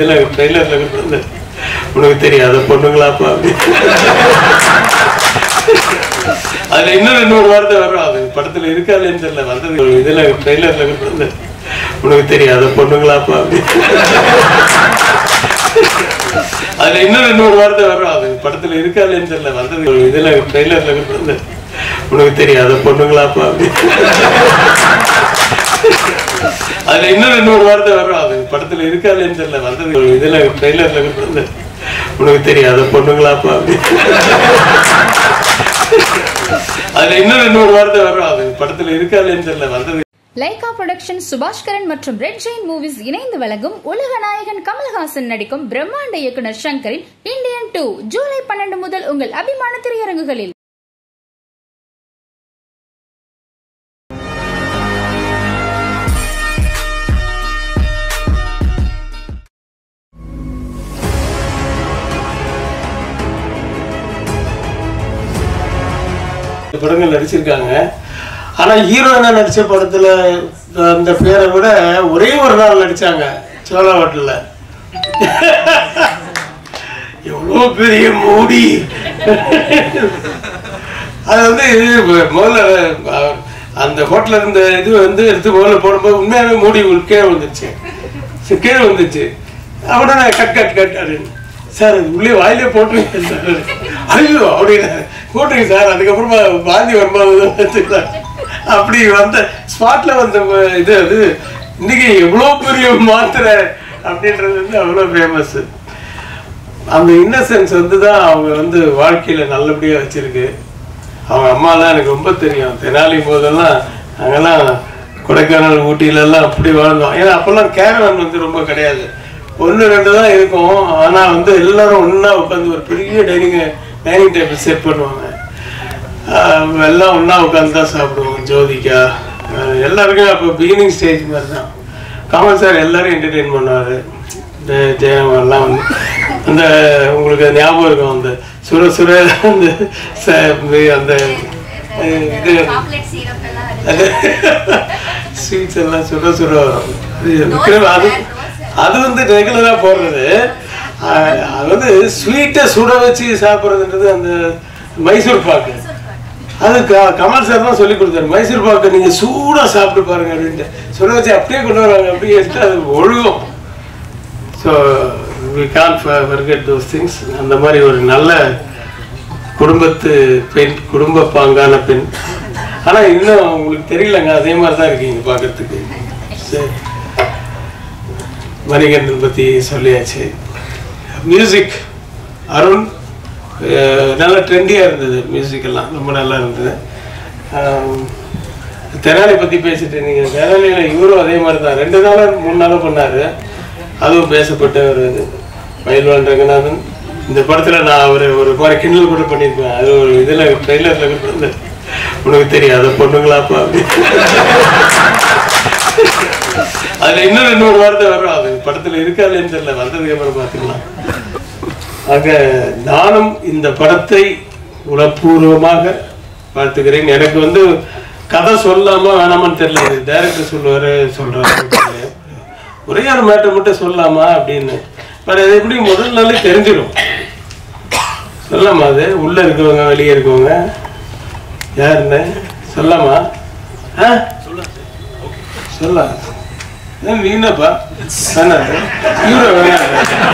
இதுல ட்ரெய்லர்ல வந்து உனக்கு தெரியாத பொண்ணுங்களாப்பா அப்படி அதுல இன்னும் ரெண்டு மூணு வார்த்தை வரும் அது படத்துல இருக்காதுன்னு தெரியல வந்தது ஒரு இதுல ட்ரெய்லர்ல வந்து உனக்கு தெரியாத பொண்ணுங்களாப்பா அப்படி அதுல இன்னும் ரெண்டு மூணு வார்த்தை வரும் அது படத்துல இருக்காதுன்னு தெரியல வந்தது ஒரு இதுல ட்ரெய்லர்ல வந்து உனக்கு தெரியாத பொண்ணுங்களாப்பா அப்படி அதுல இன்னும் ரெண்டு மூணு வார்த்தை வரும் அது படத்துல இருக்காதுன்னு தெரியல வந்தது ஒரு இதுல ட்ரெய்லர்ல வந்து உனக்கு தெரியாத பொண்ணுங்களாப்பா அப்படி அதுல இன்னும் ரெண்டு மூணு வார்த்தை வரும் அது படத்துல இருக்காதுன்னு தெரியல வந்தது லைகா புரொடக்ஷன் சுபாஷ்கரன் மற்றும் ரெட் ஜெயின் மூவிஸ் இணைந்து வழங்கும் உலக நாயகன் கமல்ஹாசன் நடிக்கும் பிரம்மாண்ட இயக்குனர் சங்கரின் இந்தியன் டூ ஜூலை பன்னெண்டு முதல் உங்கள் அபிமான திரையரங்குகளில் படங்கள் நடிச்சிருக்காங்க ஆனா ஹீரோயினா நடிச்ச படத்துல அந்த பேரை விட ஒரே ஒரு நாள் நடிச்சாங்க சோழா ஹோட்டல்ல எவ்வளோ பெரிய மூடி அது வந்து முதல்ல அஹ், அந்த ஹோட்டல்ல இருந்த இது வந்து எடுத்து முதல்ல போடும்போது உண்மையாவே மூடி உள் கீழே வந்துருச்சு சரி, கீழே வந்துச்சு உடனே கட் கட் கட் அப்படின்னு சார் அது உள்ளே வாயிலே போட்டுருங்க சார் ஐயோ அப்படின்னு போட்டுருங்க சார் அதுக்கப்புறமா வாந்தி வரும்போது தான் வச்சுக்கலாம் அப்படி வந்த ஸ்பாட்ல வந்த ம- இது அது இன்னைக்கு எவ்வளோ பெரிய மாத்திரை அப்படின்றது வந்து அவ்வளோ ஃபேமஸ் அந்த இன்னசென்ஸ் வந்து தான் அவங்க வந்து வாழ்க்கையில நல்லபடியா வச்சிருக்கு அவங்க அம்மாலாம் எனக்கு ரொம்ப தெரியும் தெனாலி போதெல்லாம் அங்கெல்லாம் கொடைக்கானல் ஊட்டியில எல்லாம் அப்படி வாழ்ந்தோம் ஏன்னா அப்பெல்லாம் கேரவன் வந்து ரொம்ப கிடையாது ஒன்று ரெண்டு தான் இருக்கும் ஆனா வந்து எல்லாரும் ஒண்ணா உட்காந்து ஒரு பெரிய டைனிங் டைனிங் டேபிள் செட் பண்ணுவாங்க ஆஹ் எல்லாம் ஒண்ணா உட்காந்து தான் சாப்பிடுவோம் ஜோதிகா ஆஹ் எல்லாருக்கும் அப்போ பிகினிங் ஸ்டேஜ் மாதிரி தான் கமல் சார் எல்லாரும் என்டர்டெயின் பண்ணுவாரு இந்த ஜெயம் எல்லாம் வந்து அந்த உங்களுக்கு அது ஞாபகம் இருக்கும் அந்த சுர சுர அந்த ச- அந்த அஹ் இது ஸ்வீட்ஸ் எல்லாம் சுட சுட வரும் அது விக்ரம் அது அது வந்து ரெகுலரா போடுறது அஹ் அது வந்து ஸ்வீட்டை சுட வச்சு சாப்பிட்றதுன்றது அந்த மைசூர் பாக்கு அது க- கமல் சார் தான் சொல்லி கொடுத்தாரு மைசூர் பாக்கு நீங்க சூடா சாப்பிட்டு பாருங்க அப்படின்ட்டு சுட வச்சு அப்படியே கொண்டு வராங்க அப்படியே எடுத்து அது ஒழுகும் so we can forget those things அந்த மாதிரி ஒரு நல்ல குடும்பத்து பெண் குடும்ப பாங்கான பெண் ஆனா இன்னும் உங்களுக்கு தெரியலங்க அதே மாதிரி தான் இருக்கீங்க பார்க்கறதுக்கு சரி மணிகண்டன் பத்தி சொல்லியாச்சு மியூசிக் அருண் அஹ், நல்லா ட்ரெண்டியாக இருந்தது மியூசிக் எல்லாம் ரொம்ப நல்லா இருந்தது ஆம், தெனாலி பற்றி பேசிட்டு இருந்தீங்க தெனாலியில் இவரும் அதே மாதிரி தான் ரெண்டு நாளாக மூணு நாளாக பண்ணாரு அதுவும் பேசப்பட்ட ஒரு இது மயில்வான் ரங்கநாதன் இந்த படத்தில் நான் ஒரு ஒரு மாதிரி கிண்டல் கூட பண்ணியிருப்பேன் அது ஒரு இதில் ட்ரெய்லரில் வந்து உனக்கு தெரியாத பொண்ணுங்களாப்பா அப்படி அதுல இன்னும் ரெண்டு மூணு வார்த்தை வரும் அது படத்துல இருக்காதுன்னு தெரியல வந்ததுக்கு அப்புறம் பார்த்துக்கலாம் ஆக நானும் இந்த படத்தை உளப்பூர்வமாக வாழ்த்துக்கிறேன் எனக்கு வந்து கதை சொல்லாம வேணாமான்னு தெரியல டைரக்டர் சொல்லுவாரு சொல்றாரு ஒரே ஒரு மேட்டர் மட்டும் சொல்லலாமா அப்படின்னு பட் அது எப்படி முதல் நாளே தெரிஞ்சிடும் சொல்லாமா அது உள்ள இருக்கவங்க வெளியே இருக்கவங்க யாருன்னு சொல்லாமா ஆ சொல்லலாம் ஏன் நீ என்னப்பா வேணாம் ஹீரோ வேணாம்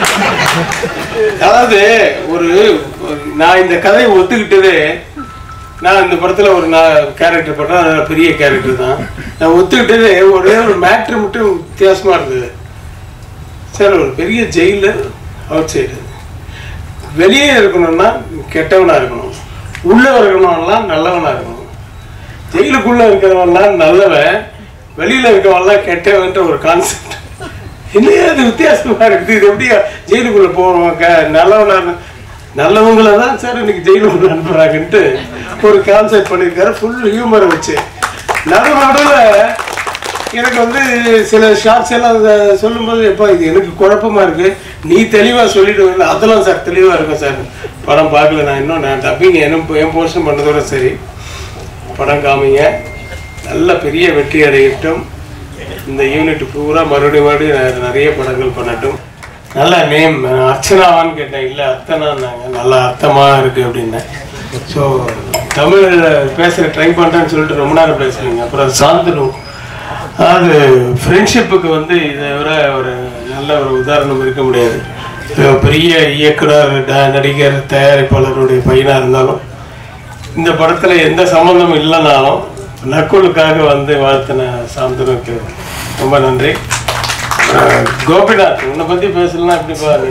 அதாவது ஒரு ஒரு- நான் இந்த கதையை ஒத்துக்கிட்டதே நான் இந்த படத்துல ஒரு நான் கேரக்டர் பண்ணேன் அது பெரிய கேரக்டர் தான் நான் ஒத்துக்கிட்டதே ஒரே ஒரு மேட்ரு மட்டும் வித்தியாசமா இருந்தது சார் ஒரு பெரிய ஜெயிலர் அவுட் சைடு வெளியே இருக்கணும்னா கெட்டவனா இருக்கணும் உள்ள இருக்கணும்லாம் நல்லவனா இருக்கணும் ஜெயிலுக்குள்ள இருக்கிறவன்லாம் நல்லவன் வெளியில இருக்கவன்லாம் கெட்டவன்ன்ற ஒரு கான்செப்ட் இல்லையா அது வித்தியாசமா இருக்குது இது எப்படி ஜெயிலுக்குள்ள போவாங்க நல்லவனா இரு- நல்லவங்கள தான் சார் இன்னைக்கு ஜெயிலுக்குள்ள அனுப்புறாங்கன்ட்டு ஒரு கான்செப்ட் பண்ணியிருக்காரு ஃபுல் ஹியூமரை வச்சு நடு நடுவில் எனக்கு வந்து சில ஷார்ட்ஸ் எல்லாம் அத சொல்லும்போது எப்பா இது எனக்கு குழப்பமா இருக்கு நீ தெளிவா சொல்லிட்டு வரல அதெல்லாம் சார் தெளிவா இருக்கும் சார் படம் பார்க்கல நான் இன்னும் நான் டப்பிங் என்ன என் போர்ஷன் பண்ணதோட சரி படம் காமிங்க நல்ல பெரிய வெற்றி அடையட்டும் இந்த யூனிட் பூரா மறுபடியும் மறுபடியும் நெ- நிறைய படங்கள் பண்ணட்டும் நல்ல நேம் அர்ச்சனாவான்னு கேட்டேன் இல்லை அர்த்தனான்னாங்க நல்லா அர்த்தமாக இருக்குது அப்படின்னேன் ஸோ தமிழில் பேசுகிற ட்ரை பண்ணுறேன்னு சொல்லிட்டு ரொம்ப நேரம் பேசுறீங்க அப்புறம் சாந்தனு அதாவது ஃப்ரெண்ட்ஷிப்புக்கு வந்து இதை விட ஒரு நல்ல ஒரு உதாரணம் இருக்க முடியாது இப்போ பெரிய இயக்குனர் ட- நடிகர் தயாரிப்பாளருடைய பையனாக இருந்தாலும் இந்த படத்தில் எந்த சம்மந்தமும் இல்லைனாலும் நக்குலுக்காக வந்து வாழ்த்தின சாந்தனுக்கு ரொம்ப நன்றி அஹ் கோபிநாத் உன்னை பற்றி பேசலாம் எப்படி பாரு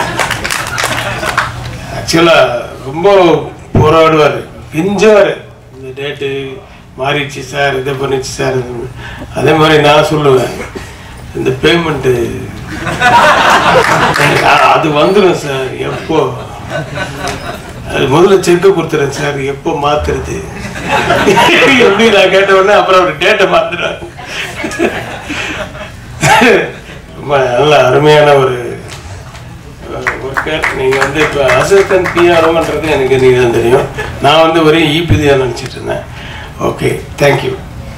ஆக்சுவலாக ரொம்ப போராடுவார் கெஞ்சுவார் இந்த டேட்டு மாறிடுச்சு சார் இதை பண்ணிச்சு சார் இது அதே மாதிரி நான் சொல்லுவேன் இந்த பேமெண்ட்டு அது வந்துடும் சார் எப்போ அது முதல்ல செக்கு கொடுத்துறேன் சார் எப்போ மாத்துறது எப்படி நான் கேட்ட உடனே அப்புறம் அவர் டேட்டை மாத்துறாரு ரொம்ப நல்ல அருமையான ஒரு ஒர்க்கர் நீங்க வந்து இப்போ அசிஸ்டன்ட் பிஆர்ஓன்றது எனக்கு நீங்க தான் தெரியும் நான் வந்து ஒரே இபி தான் நினச்சிட்டு இருந்தேன் okay thank you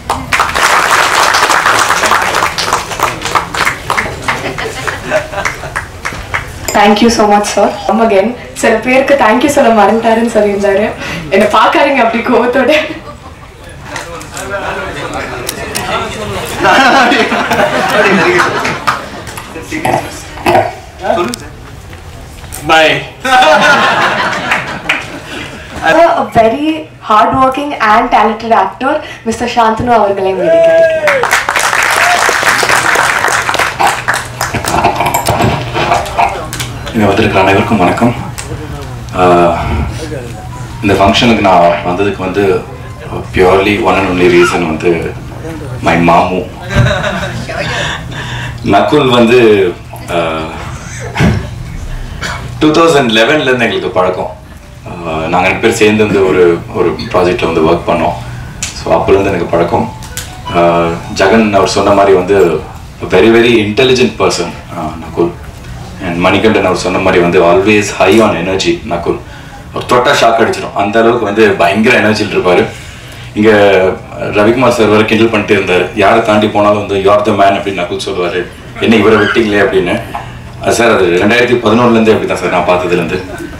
thank you so much sir come again சில பேருக்கு தேங்க்யூ சொல்ல மறந்துட்டாருன்னு சொல்லியிருந்தாரு என்னை பார்க்காதீங்க அப்படி கோவத்தோட பாய் a very hardworking and talented actor, Mr. Shantanu அவர்களை வேடிக்கை இங்கே வந்திருக்கிற அனைவருக்கும் வணக்கம் ஆஹ் இந்த ஃபங்க்ஷனுக்கு நான் வந்ததுக்கு வந்து purely one and only reason வந்து மை மாமு நக்குல் வந்து டூ தௌசண்ட் லெவன்லேருந்து எங்களுக்கு பழக்கம் நாங்கள் ரெண்டு பேர் சேர்ந்து வந்து ஒரு ஒரு ப்ராஜெக்டில் வந்து ஒர்க் பண்ணோம் ஸோ அப்போலேருந்து எனக்கு பழக்கம் ஆஹ் ஜெகன் அவர் சொன்ன மாதிரி வந்து very very intelligent person Nakul and Manikandan அவர் சொன்ன மாதிரி வந்து always high on energy Nakul ஒரு தொட்டா ஷாக் அடிச்சிடும் அந்த அளவுக்கு வந்து பயங்கர எனர்ஜியில் இருப்பார் இங்கே ரவிக்குமார் சார் வரை கிண்டல் பண்ணிட்டு இருந்தார் யாரை தாண்டி போனாலும் வந்து யூஆர் த மேன் அப்படின்னு நக்குல் சொல்லுவார் என்ன இவரை விட்டீங்களே அப்படின்னு அது சார் அது ரெண்டாயிரத்தி பதினொன்றுலேருந்து அப்படி தான் சார் நான் பார்த்ததுலேருந்து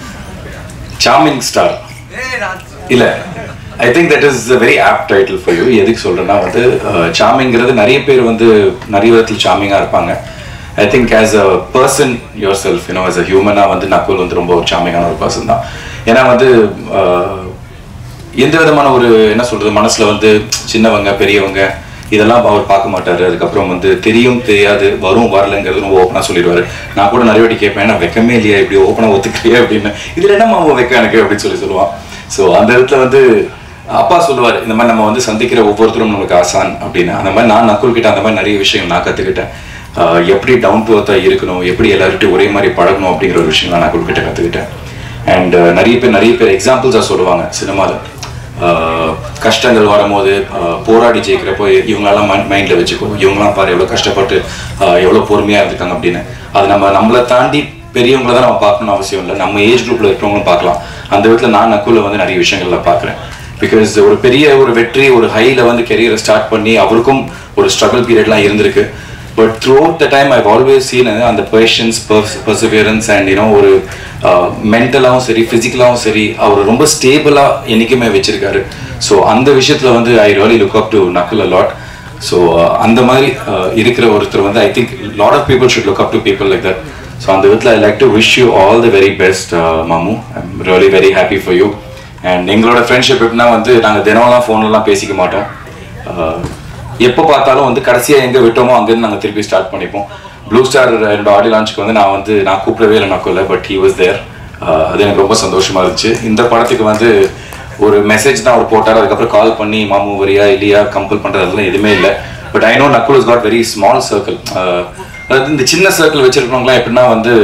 சாமிங் ஸ்டார் இல்ல I think that is very apt title for you எதுக்கு சொல்றேன்னா வந்து சாமிங்கிறது நிறைய பேர் வந்து நிறைய விதத்தில் சாமிங்கா இருப்பாங்க I think as a person yourself you know as a ஹியூமனா வந்து நக்குல் வந்து ரொம்ப சாமிங்கான ஒரு பர்சன் தான் ஏன்னா வந்து uh, எந்த விதமான ஒரு என்ன சொல்றது மனசுல வந்து சின்னவங்க பெரியவங்க இதெல்லாம் அவர் பார்க்க மாட்டாரு அதுக்கப்புறம் வந்து தெரியும் தெரியாது வரும் வரலங்கிறது ரொம்ப ஓப்பனா சொல்லிடுவாரு நான் கூட நிறைய வாட்டி கேட்பேன் நான் வெக்கமே இல்லையா இப்படி ஓப்பனா ஒத்துக்கிறியா அப்படின்னு இதுல என்ன மாமா வெக்கம் எனக்கு அப்படின்னு சொல்லி சொல்லுவான் ஸோ அந்த இடத்துல வந்து அப்பா சொல்லுவார் இந்த மாதிரி நம்ம வந்து சந்திக்கிற ஒவ்வொருத்தரும் நமக்கு ஆசான் அப்படின்னு அந்த மாதிரி நான் நக்குல் கிட்ட அந்த மாதிரி நிறைய விஷயம் நான் கத்துக்கிட்டேன் ஆஹ் எப்படி டவுன் டு அர்த்தா இருக்கணும் எப்படி எல்லார்கிட்டையும் ஒரே மாதிரி பழகணும் அப்படிங்கிற ஒரு விஷயம் நான் நக்குல் கிட்ட கத்துக்கிட்டேன் அண்ட் நிறைய பேர் நிறைய பேர் எக்ஸாம்பிள்ஸாக சொல்லுவாங்க சினிமாவில் ஆஹ் கஷ்டங்கள் வரும்போது ஆஹ் போராடி ஜெயிக்கிறப்போ இவங்களெல்லாம் மைண்டில் வச்சுக்கோ இவங்களாம் பாரு எவ்வளோ கஷ்டப்பட்டு ஆஹ் எவ்வளோ பொறுமையாக இருந்திருக்காங்க அப்படின்னு அது நம்ம நம்மளை தாண்டி பெரியவங்கள தான் நம்ம பார்க்கணும்னு அவசியம் இல்லை நம்ம ஏஜ் குரூப்பில் இருக்கிறவங்களும் பார்க்கலாம் அந்த விதத்தில் நான் நக்குல வந்து நிறைய விஷயங்கள்ல பார்க்குறேன் பிகாஸ் ஒரு பெரிய ஒரு வெற்றி ஒரு ஹையில் வந்து கெரியரை ஸ்டார்ட் பண்ணி அவருக்கும் ஒரு ஸ்ட்ரகிள் பீரியட்லாம் இருந்திருக்கு but throughout the time I've always seen அந்த பேஷன்ஸ் பர்சவியரன்ஸ் அண்ட் யூனோ ஒரு மென்டலாகவும் சரி ஃபிசிக்கலாகவும் சரி அவர் ரொம்ப ஸ்டேபிளாக என்றைக்குமே வச்சிருக்காரு ஸோ அந்த விஷயத்தில் வந்து I really look up to Nakul lot so அந்த மாதிரி uh, இருக்கிற ஒருத்தர் வந்து I think lot of people should look up to people like that so அந்த விதத்தில் I like to wish you all the very best மாமு I am really very happy for you and எங்களோட friendship எப்படின்னா வந்து நாங்கள் தினம்லாம் ஃபோன்லலாம் பேசிக்க மாட்டோம் Uh, எப்போ பார்த்தாலும் வந்து கடைசியாக எங்கே விட்டோமோ அங்கேருந்து நாங்கள் திருப்பி ஸ்டார்ட் பண்ணிப்போம் ப்ளூ ஸ்டார் என்னோட ஆடியோ லான்ச்சுக்கு வந்து நான் வந்து நான் கூப்பிடவே இல்லை நான் கொல்ல பட் ஹி வாஸ் தேர் அது எனக்கு ரொம்ப சந்தோஷமா இருந்துச்சு இந்த படத்துக்கு வந்து ஒரு மெசேஜ் தான் அவர் போட்டார் அதுக்கப்புறம் கால் பண்ணி மாமு வரியா இல்லையா கம்பல் பண்ணுறது அதெல்லாம் எதுவுமே இல்லை but I know Nakul is got very small circle அதாவது இந்த சின்ன சர்க்கிள் வச்சிருக்கவங்களாம் எப்படின்னா வந்து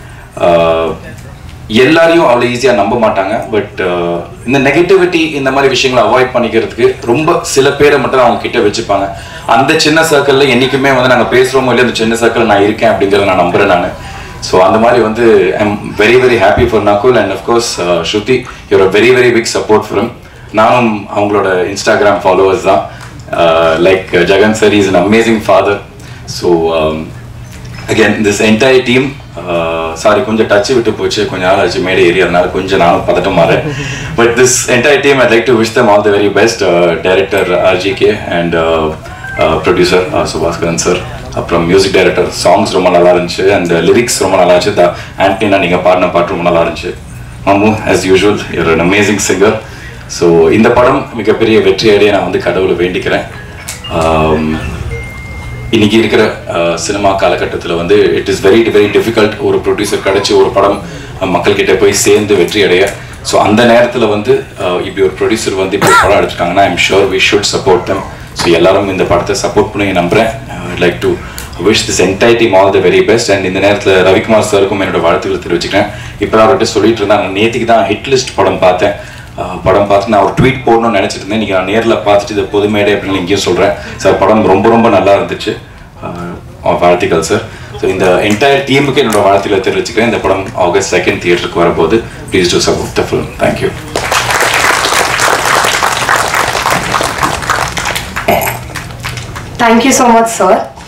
ஆஹ், எல்லாரையும் அவ்வளோ ஈஸியாக நம்ப மாட்டாங்க பட் இந்த நெகட்டிவிட்டி இந்த மாதிரி விஷயங்களை அவாய்ட் பண்ணிக்கிறதுக்கு ரொம்ப சில பேரை மட்டும் அவங்க கிட்ட வச்சுப்பாங்க அந்த சின்ன சர்க்கிளில் என்றைக்குமே வந்து நாங்கள் பேசுகிறோமோ இல்லையா அந்த சின்ன சர்க்கிள் நான் இருக்கேன் அப்படிங்கிறத நான் நம்புறேன் நான் ஸோ அந்த மாதிரி வந்து I'm very very happy for Nakul and of course Shruti your a very very big support from நானும் அவங்களோட இன்ஸ்டாகிராம் ஃபாலோவர்ஸ் தான் like Jagan sir is an amazing father so again this entire team sorry கொஞ்சம் டச் விட்டு போச்சு கொஞ்ச நாள் ஆச்சு மேடை ஏறி அதனால கொஞ்சம் நானும் பதட்டம் மாறேன் but this entire team I like to wish them all the very best director RGK and producer Subaskaran sir அப்புறம் மியூசிக் டைரக்டர் சாங்ஸ் ரொம்ப நல்லா இருந்துச்சு அண்ட் லிரிக்ஸ் ரொம்ப நல்லா இருந்துச்சு த ஆண்டனினா நீங்கள் பாடின பாட்டு ரொம்ப நல்லா இருந்துச்சு மாமு as usual your an amazing singer so இந்த படம் மிகப்பெரிய வெற்றி அடைய நான் வந்து கடவுளை வேண்டிக்கிறேன் Um, இன்னைக்கு இருக்கிற அஹ், சினிமா காலகட்டத்தில் வந்து it is very very difficult ஒரு ப்ரொடியூசர் கிடைச்சி ஒரு படம் அஹ், மக்கள்கிட்ட போய் சேர்ந்து வெற்றி அடைய ஸோ அந்த நேரத்தில் வந்து அஹ், இப்படி ஒரு ப்ரொடியூசர் வந்து இப்படி ஒரு படம் எடுத்துட்டாங்கன்னா I'm sure we should support them so எல்லாரும் இந்த படத்தை சப்போர்ட் பண்ணி நம்புறேன் like to wish this entire team all the very best and இந்த நேரத்தில் ரவிக்குமார் சாருக்கும் என்னோட வாழ்த்துக்களை தெரிவிச்சுக்கிறேன் இப்போ அவர்கிட்ட சொல்லிட்டு இருந்தேன் நான் நேற்றுக்கு தான் ஹிட் லிஸ்ட் படம் பார்த்தேன் அஹ் படம் பார்த்து நான் ஒரு ட்வீட் போடணும்னு நினச்சிட்டு இருந்தேன் நீங்கள் நான் நேரில் பார்த்துட்டு இது பொதுமேடை அப்படின்னு இங்கேயும் சொல்கிறேன் சார் படம் ரொம்ப ரொம்ப நல்லா இருந்துச்சு அஹ் வாழ்த்துக்கள் சார் ஸோ இந்த என்டையர் டீமுக்கு என்னோட வாழ்த்துக்களை தெரிவிச்சுக்கிறேன் இந்த படம் ஆகஸ்ட் செகண்ட் தியேட்டருக்கு வரும்போது please to support the film thank you thank you so much sir